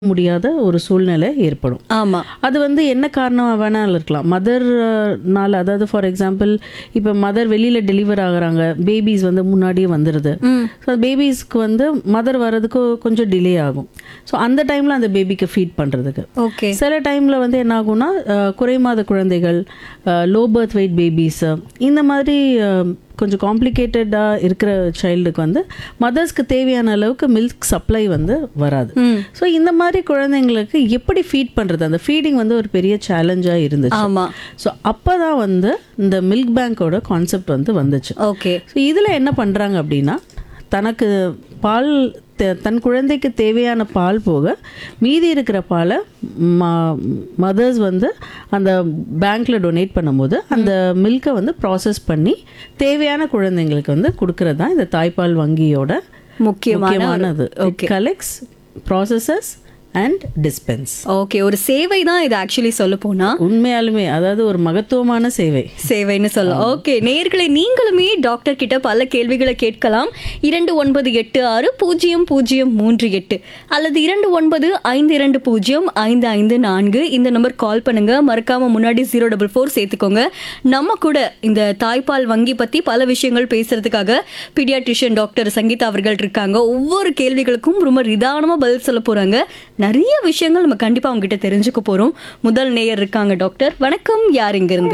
முடியாத ஒரு சூழ்நிலை ஏற்படும் ஆமா அது வந்து என்ன காரணமாக வேணாலும் இருக்கலாம் மதர்னால அதாவது ஃபார் எக்ஸாம்பிள் இப்போ மதர் வெளியில் டெலிவர் ஆகுறாங்க பேபிஸ் வந்து முன்னாடியே வந்துடுது ம் ஸோ பேபிஸ்க்கு வந்து மதர் வர்றதுக்கு கொஞ்சம் டிலே ஆகும் ஸோ அந்த டைமில் அந்த பேபிக்கு ஃபீட் பண்ணுறதுக்கு ஓகே சில டைமில் வந்து என்ன ஆகும்னா அஹ், குறைமாத குழந்தைகள் லோ பர்த் வெயிட் பேபிஸ் இந்த மாதிரி அஹ், கொஞ்சம் காம்ப்ளிகேட்டடாக இருக்கிற சைல்டுக்கு வந்து மதர்ஸ்க்கு தேவையான அளவுக்கு மில்க் சப்ளை வந்து வராது ம் ஸோ இந்த மாதிரி குழந்தைங்களுக்கு எப்படி ஃபீட் பண்ணுறது அந்த ஃபீடிங் வந்து ஒரு பெரிய சேலஞ்சாக இருந்துச்சு ஆமா ஸோ அப்போ தான் வந்து இந்த மில்க் பேங்க்கோட கான்செப்ட் வந்து வந்துச்சு ஓகே ஸோ இதில் என்ன பண்ணுறாங்க அப்படின்னா தனக்கு பால் தே- தன் குழந்தைக்கு தேவையான பால் போக மீதி இருக்கிற பாலை மதர்ஸ் வந்து அந்த பேங்க்கில் டொனேட் பண்ணும்போது அந்த மில்கை வந்து ப்ராசஸ் பண்ணி தேவையான குழந்தைங்களுக்கு வந்து கொடுக்கறது தான் இந்த தாய்ப்பால் வங்கியோட முக்கியமான முக்கியமானது collects processes and dispense okay ஒரு சேவை தான் இது ஆக்சுவலி சொல்ல போனா உண்மையாலுமே அதாவது ஒரு மகத்துவமான சேவை சேவைன்னு சொல்லலாம் ஓகே நேர்களை நீங்களுமே டாக்டர் கிட்ட பல கேள்விகளை கேட்கலாம் இரண்டு ஒன்பது எட்டு ஆறு பூஜ்ஜியம் பூஜ்ஜியம் மூன்று எட்டு அல்லது இரண்டு ஒன்பது ஐந்து இரண்டு பூஜ்ஜியம் ஐந்து ஐந்து நான்கு இந்த நம்பர் கால் பண்ணுங்க மறக்காம முன்னாடி ஜீரோ டபுள் ஃபோர் சேர்த்துக்கோங்க நம்ம கூட இந்த தாய்ப்பால் வங்கி பத்தி பல விஷயங்கள் பேசுறதுக்காக பீடியாட்ரிஷியன் டாக்டர் சங்கீதா அவர்கள் இருக்காங்க ஒவ்வொரு கேள்விகளுக்கும் ரொம்ப நிதானமா பதில் சொல்ல போறாங்க நிறைய விஷயங்கள் நம்ம கண்டிப்பா அவங்க கிட்ட தெரிஞ்சுக்க போறோம் முதல் நேயர் இருக்காங்க டாக்டர் வணக்கம் யார் இங்க இருந்து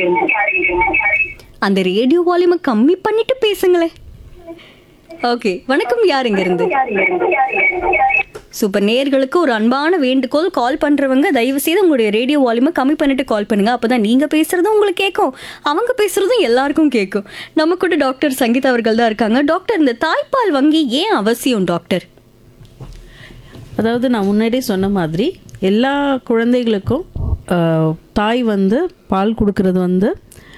அந்த ரேடியோ வால்யூமை கம்மி பண்ணிட்டு பேசுங்களேன் ஓகே வணக்கம் யார் இங்க இருந்து சூப்பர் நேயர்களுக்கு ஒரு அன்பான வேண்டுகோள் கால் பண்றவங்க தயவு செய்து உங்களுடைய ரேடியோ வால்யூமை கம்மி பண்ணிட்டு கால் பண்ணுங்க அப்பதான் நீங்க பேசுறதும் உங்களுக்கு கேட்கும் அவங்க பேசுறதும் எல்லாருக்கும் கேட்கும் நம்ம கூட டாக்டர் சங்கீதா அவர்கள் தான் இருக்காங்க டாக்டர் இந்த தாய்ப்பால் வங்கி ஏன் அவசியம் டாக்டர் அதாவது நான் முன்னாடியே சொன்ன மாதிரி எல்லா குழந்தைகளுக்கும் ஆஹ், தாய் வந்து பால் கொடுக்கறது வந்து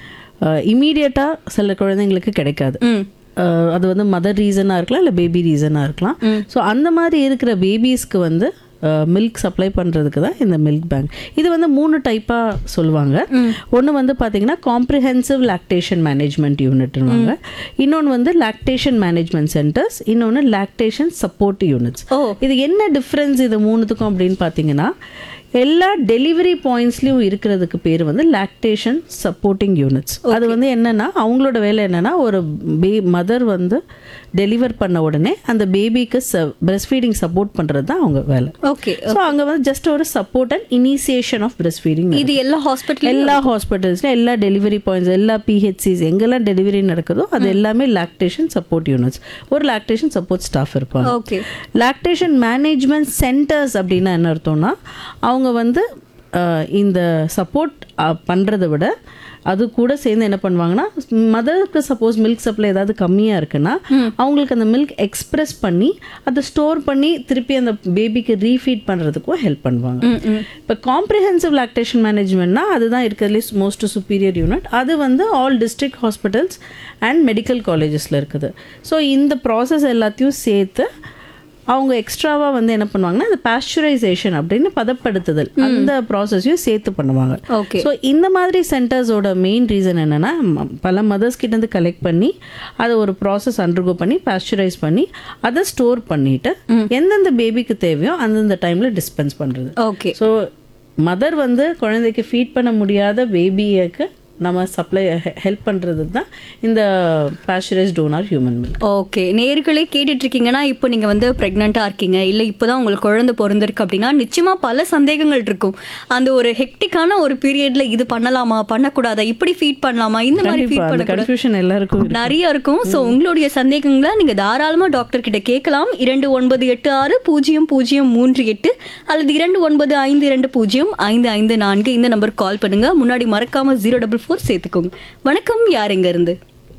இமீடியட்டாக சில குழந்தைங்களுக்கு கிடைக்காது ம் ஆஹ், அது வந்து மதர் ரீசனாக இருக்கலாம் இல்லை பேபி ரீசனாக இருக்கலாம் ஸோ அந்த மாதிரி இருக்கிற பேபிஸ்க்கு வந்து மில்க் சப்ளை பண்ணுறதுக்கு தான் இந்த மில்க் பேங்க் இது வந்து மூணு டைப்பாக சொல்லுவாங்க ஒன்று வந்து பார்த்தீங்கன்னா காம்ப்ரிஹென்சிவ் லாக்டேஷன் மேனேஜ்மெண்ட் யூனிட்னுவாங்க இன்னொன்று வந்து லாக்டேஷன் மேனேஜ்மெண்ட் சென்டர்ஸ் இன்னொன்று லாக்டேஷன் சப்போர்ட் யூனிட்ஸ் ஓ இது என்ன டிஃப்ரென்ஸ் இது மூணுத்துக்கும் அப்படின்னு பார்த்தீங்கன்னா எல்லா டெலிவரி பாயிண்ட்ஸ்லையும் இருக்கிறதுக்கு பேர் வந்து லாக்டேஷன் சப்போர்ட்டிங் யூனிட்ஸ் அது வந்து என்னன்னா அவங்களோட வேலை என்னன்னா ஒரு பே மதர் வந்து டெலிவர் பண்ண உடனே அந்த பேபிக்கு ச பிரஸ்ட் ஃபீடிங் சப்போர்ட் பண்ணுறது தான் அவங்க வேலை ஓகே ஸோ அங்கே வந்து ஜஸ்ட் ஒரு support and initiation of breastfeeding இது எல்லா ஹாஸ்பிட்டல் எல்லா ஹாஸ்பிட்டல்ஸ்ல எல்லா டெலிவரி பாயிண்ட்ஸ் எல்லா பிஹெச்சிஸ் எங்கெல்லாம் டெலிவரி நடக்குதோ அது எல்லாமே லாக்டேஷன் சப்போர்ட் யூனிட்ஸ் ஒரு லாக்டேஷன் சப்போர்ட் ஸ்டாஃப் இருப்பாங்க ஓகே லாக்டேஷன் மேனேஜ்மெண்ட் சென்டர்ஸ் அப்படின்னா என்ன அர்த்தம்னா அவங்க வந்து அஹ், இந்த சப்போர்ட் பண்ணுறதை விட அது கூட சேர்ந்து என்ன பண்ணுவாங்கன்னா மதருக்கு சப்போஸ் மில்க் சப்ளை ஏதாவது கம்மியாக இருக்குன்னா அவங்களுக்கு அந்த மில்க் எக்ஸ்பிரஸ் பண்ணி அதை ஸ்டோர் பண்ணி திருப்பி அந்த பேபிக்கு ரீஃபீட் பண்ணுறதுக்கும் ஹெல்ப் பண்ணுவாங்க இப்போ காம்ப்ரிஹென்சிவ் லாக்டேஷன் மேனேஜ்மெண்ட்னா அதுதான் இருக்கிறதுலே மோஸ்ட் சுப்பீரியர் யூனிட் அது வந்து all district hospitals and medical காலேஜஸில் இருக்குது ஸோ இந்த ப்ராசஸ் எல்லாத்தையும் சேர்த்து அவங்க எக்ஸ்ட்ராவாக வந்து என்ன பண்ணுவாங்கன்னா இந்த பாஸ்சுரைசேஷன் அப்படின்னு பதப்படுத்துதல் அந்த ப்ராசஸையும் சேர்த்து பண்ணுவாங்க ஓகே ஸோ இந்த மாதிரி சென்டர்ஸோட மெயின் ரீசன் என்னன்னா ம- பல மதர்ஸ் கிட்டேருந்து கலெக்ட் பண்ணி அதை ஒரு ப்ராசஸ் அண்டர்கோ பண்ணி பாஸ்சுரைஸ் பண்ணி அதை ஸ்டோர் பண்ணிட்டு எந்தெந்த பேபிக்கு தேவையோ அந்தந்த டைமில் டிஸ்பென்ஸ் பண்ணுறது ஓகே ஸோ மதர் வந்து குழந்தைக்கு ஃபீட் பண்ண முடியாத பேபிக்கு நம்ம சப்ளை ஹெல்ப் பண்ணுறது தான் இந்த pasteurised donor human milk okay நேர்களே கேட்டுட்டு இருக்கீங்கன்னா இப்போ நீங்க வந்து பிரெக்னெண்டா இருக்கீங்க இல்ல இப்போதான் உங்களுக்கு குழந்தை பிறந்திருக்கு அப்படின்னா நிச்சயமா பல சந்தேகங்கள் இருக்கும் அந்த ஒரு ஹெக்டிக்கான ஒரு பீரியட்ல இது பண்ணலாமா பண்ணக்கூடாதா இப்படி ஃபீட் பண்ணலாமா இந்த மாதிரி ஃபீட் அந்த பண்ணக்கூடாது கன்ஃபியூஷன் எல்லாருக்கும் இருக்கு. நிறைய இருக்கும் ஸோ உங்களுடைய சந்தேகங்களை நீங்க தாராளமா டாக்டர் கிட்ட கேட்கலாம் இரண்டு ஒன்பது எட்டு ஆறு பூஜ்ஜியம் பூஜ்ஜியம் மூன்று எட்டு அல்லது இரண்டு ஒன்பது ஐந்து இரண்டு பூஜ்ஜியம் ஐந்து ஐந்து நான்கு இந்த நம்பர் கால் பண்ணுங்க முன்னாடி மறக்காம ஜீரோ டபுள் ஃபோர் சேர்த்துக்கோங்க வணக்கம் யார் எங்க இருந்து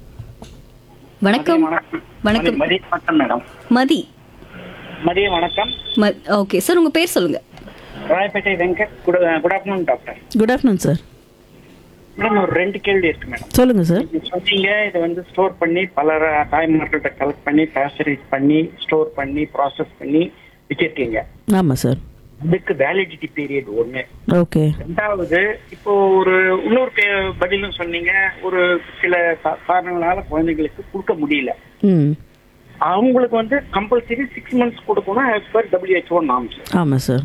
வணக்கம் வணக்கம் மதிய வணக்கம் மேடம் மதி மதிய வணக்கம் ஓகே சார் உங்க பேர் சொல்லுங்க Royapettah Venkat good good afternoon doctor good afternoon sir madam ஒரு ரெண்டு கேள்வி இருக்கு மேடம் சொல்லுங்க சார் நீங்க சொன்னீங்க இதை வந்து ஸ்டோர் பண்ணி பல ர- தாய்மார்கள்ட்ட கலெக்ட் பண்ணி பாஸ்டரைஸ் பண்ணி ஸ்டோர் பண்ணி ப்ராசஸ் பண்ணி வச்சிருக்கீங்க ஆமாம் சார் அதுக்கு வேலிடிட்டி பீரியட் ஒண்ணு ஓகே ரெண்டாவது இப்போ ஒரு இன்னொரு கே- பதிலும் சொன்னீங்க ஒரு சில கா- காரணங்களால குழந்தைங்களுக்கு கொடுக்க முடியல ம் அவங்களுக்கு வந்து கம்பல்சரி சிக்ஸ் மந்த்ஸ் கொடுக்கணும் as per WHO நாம்ஸ் ஆமாம் சார்